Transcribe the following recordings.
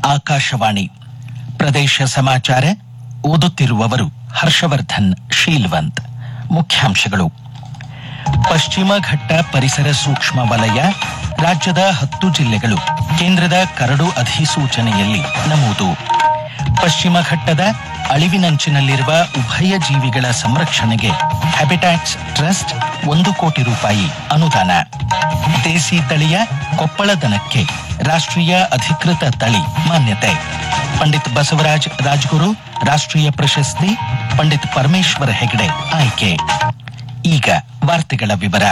ಆಕಾಶವಾಣಿ ಪ್ರದೇಶ ಸಮಾಚಾರ ಓದುತ್ತಿರುವವರು ಹರ್ಷವರ್ಧನ್ ಶೀಲ್ವಂತ್ ಮುಖ್ಯಾಂಶಗಳು ಪಶ್ಚಿಮ ಘಟ್ಟ ಪರಿಸರ ಸೂಕ್ಷ್ಮ ವಲಯ ರಾಜ್ಯದ ಹತ್ತು ಜಿಲ್ಲೆಗಳು ಕೇಂದ್ರದ ಕರಡು ಅಧಿಸೂಚನೆಯಲ್ಲಿ ನಮೂದು ಪಶ್ಚಿಮ ಘಟ್ಟದ ಅಳಿವಿನಂಚಿನಲ್ಲಿರುವ ಉಭಯ ಜೀವಿಗಳ ಸಂರಕ್ಷಣೆಗೆ ಹ್ಯಾಬಿಟ್ಯಾಟ್ಸ್ ಟ್ರಸ್ಟ್ ಒಂದು ಕೋಟಿ ರೂಪಾಯಿ ಅನುದಾನ ದೇಸಿ ತಳಿಯ ಕೊಪ್ಪಳ ದನಕ್ಕೆ ರಾಷ್ಟ್ರೀಯ ಅಧಿಕೃತ ತಳಿ ಮಾನ್ಯತೆ ಪಂಡಿತ್ ಬಸವರಾಜ್ ರಾಜ್ಗುರು ರಾಷ್ಟ್ರೀಯ ಪ್ರಶಸ್ತಿ ಪಂಡಿತ್ ಪರಮೇಶ್ವರ ಹೆಗಡೆ ಆಯ್ಕೆ ಈಗ ವಾರ್ತೆಗಳ ವಿವರ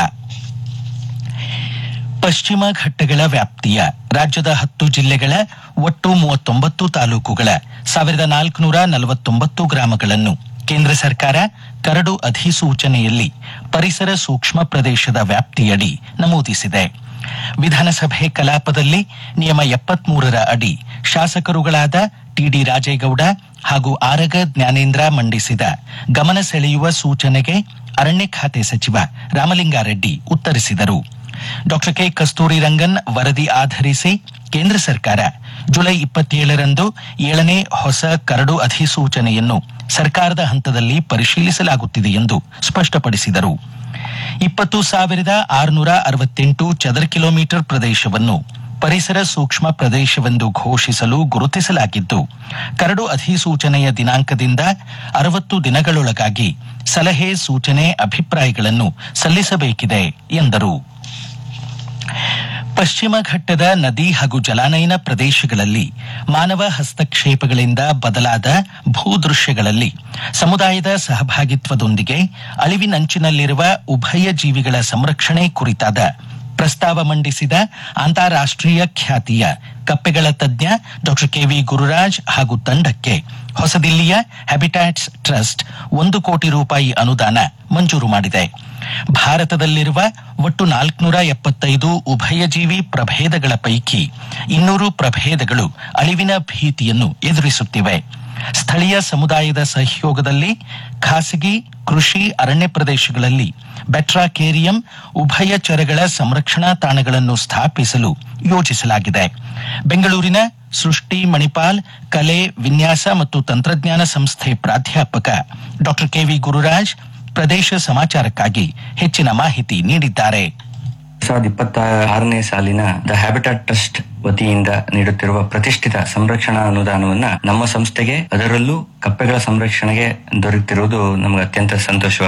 ಪಶ್ಚಿಮ ಘಟ್ಟಗಳ ವ್ಯಾಪ್ತಿಯ ರಾಜ್ಯದ ಹತ್ತು ಜಿಲ್ಲೆಗಳ ಒಟ್ಟು ಮೂವತ್ತೊಂಬತ್ತು ತಾಲೂಕುಗಳ ಸಾವಿರದ ನಾಲ್ಕುನೂರ ನಲವತ್ತೊಂಬತ್ತು ಗ್ರಾಮಗಳನ್ನು ಕೇಂದ್ರ ಸರ್ಕಾರ ಕರಡು ಅಧಿಸೂಚನೆಯಲ್ಲಿ ಪರಿಸರ ಸೂಕ್ಷ್ಮ ಪ್ರದೇಶದ ವ್ಯಾಪ್ತಿಯಡಿ ನಮೂದಿಸಿದೆ ವಿಧಾನಸಭೆ ಕಲಾಪದಲ್ಲಿ ನಿಯಮ ಎಪ್ಪತ್ಮೂರರ ಅಡಿ ಶಾಸಕರುಗಳಾದ ಟಿಡಿ ರಾಜೇಗೌಡ ಹಾಗೂ ಆರಗ ಜ್ಞಾನೇಂದ್ರ ಮಂಡಿಸಿದ ಗಮನ ಸೆಳೆಯುವ ಸೂಚನೆಗೆ ಅರಣ್ಯ ಖಾತೆ ಸಚಿವ ರಾಮಲಿಂಗಾರೆಡ್ಡಿ ಉತ್ತರಿಸಿದರು ಡಾಕ್ಟರ್ ಕೆ ಕಸ್ತೂರಿ ರಂಗನ್ ವರದಿ ಆಧರಿಸಿ ಕೇಂದ್ರ ಸರ್ಕಾರ ಜುಲೈ ಇಪ್ಪತ್ತೇಳರಂದು ಏಳನೇ ಹೊಸ ಕರಡು ಅಧಿಸೂಚನೆಯನ್ನು ಸರ್ಕಾರದ ಹಂತದಲ್ಲಿ ಪರಿಶೀಲಿಸಲಾಗುತ್ತಿದೆ ಎಂದು ಸ್ಪಷ್ಟಪಡಿಸಿದರು ಇಪ್ಪತ್ತು ಸಾವಿರದ ಆರುನೂರ ಅರವತ್ತೆಂಟು ಚದರ ಕಿಲೋಮೀಟರ್ ಪ್ರದೇಶವನ್ನು ಪರಿಸರ ಸೂಕ್ಷ್ಮ ಪ್ರದೇಶವೆಂದು ಘೋಷಿಸಲು ಗುರುತಿಸಲಾಗಿದ್ದು ಕರಡು ಅಧಿಸೂಚನೆಯ ದಿನಾಂಕದಿಂದ ಅರವತ್ತು ದಿನಗಳೊಳಗಾಗಿ ಸಲಹೆ ಸೂಚನೆ ಅಭಿಪ್ರಾಯಗಳನ್ನು ಸಲ್ಲಿಸಬೇಕಿದೆ ಎಂದರು ಪಶ್ಚಿಮ ಘಟ್ಟದ ನದಿ ಹಾಗೂ ಜಲಾನಯನ ಪ್ರದೇಶಗಳಲ್ಲಿ ಮಾನವ ಹಸ್ತಕ್ಷೇಪಗಳಿಂದ ಬದಲಾದ ಭೂದೃಶ್ಯಗಳಲ್ಲಿ ಸಮುದಾಯದ ಸಹಭಾಗಿತ್ವದೊಂದಿಗೆ ಅಳಿವಿನಂಚಿನಲ್ಲಿರುವ ಉಭಯ ಜೀವಿಗಳ ಸಂರಕ್ಷಣೆ ಕುರಿತಾದ ಪ್ರಸ್ತಾವ ಮಂಡಿಸಿದ ಅಂತಾರಾಷ್ಟ್ರೀಯ ಖ್ಯಾತಿಯ ಕಪ್ಪೆಗಳ ತಜ್ಞ ಡಾಕ್ಟರ್ ಕೆವಿ ಗುರುರಾಜ್ ಹಾಗೂ ತಂಡಕ್ಕೆ ಹೊಸದಿಲ್ಲಿಯ ಹ್ಯಾಬಿಟ್ಯಾಟ್ಸ್ ಟ್ರಸ್ಟ್ ಒಂದು ಕೋಟಿ ರೂಪಾಯಿ ಅನುದಾನ ಮಂಜೂರು ಮಾಡಿದೆ ಭಾರತದಲ್ಲಿರುವ ಒಟ್ಟು ನಾಲ್ಕುನೂರ ಎಪ್ಪತ್ತೈದು ಉಭಯಜೀವಿ ಪ್ರಭೇದಗಳ ಪೈಕಿ ಇನ್ನೂರು ಪ್ರಭೇದಗಳು ಅಳಿವಿನ ಭೀತಿಯನ್ನು ಎದುರಿಸುತ್ತಿವೆ ಸ್ಥಳೀಯ ಸಮುದಾಯದ ಸಹಯೋಗದಲ್ಲಿ ಖಾಸಗಿ ಕೃಷಿ ಅರಣ್ಯ ಪ್ರದೇಶಗಳಲ್ಲಿ ಬೆಟ್ರಾಕೇರಿಯಂ ಉಭಯಚರಗಳ ಸಂರಕ್ಷಣಾ ತಾಣಗಳನ್ನು ಸ್ಥಾಪಿಸಲು ಯೋಜಿಸಲಾಗಿದೆ ಬೆಂಗಳೂರಿನ ಸೃಷ್ಟಿ ಮಣಿಪಾಲ್ ಕಲೆ ವಿನ್ಯಾಸ ಮತ್ತು ತಂತ್ರಜ್ಞಾನ ಸಂಸ್ಥೆ ಪ್ರಾಧ್ಯಾಪಕ ಡಾಕ್ಟರ್ ಕೆವಿ ಗುರುರಾಜ್ ಪ್ರದೇಶ ಸಮಾಚಾರಕ್ಕಾಗಿ ಹೆಚ್ಚಿನ ಮಾಹಿತಿ ನೀಡಿದ್ದಾರೆ ಸಾವಿರದ ಇಪ್ಪತ್ತ ಆರನೇ ಸಾಲಿನ ದ ಹ್ಯಾಬಿಟಾಟ್ ಟ್ರಸ್ಟ್ ವತಿಯಿಂದ ನೀಡುತ್ತಿರುವ ಪ್ರತಿಷ್ಠಿತ ಸಂರಕ್ಷಣಾ ಅನುದಾನವನ್ನ ನಮ್ಮ ಸಂಸ್ಥೆಗೆ ಅದರಲ್ಲೂ ಕಪ್ಪೆಗಳ ಸಂರಕ್ಷಣೆಗೆ ದೊರೆತಿರುವುದು ನಮಗೆ ಅತ್ಯಂತ ಸಂತೋಷ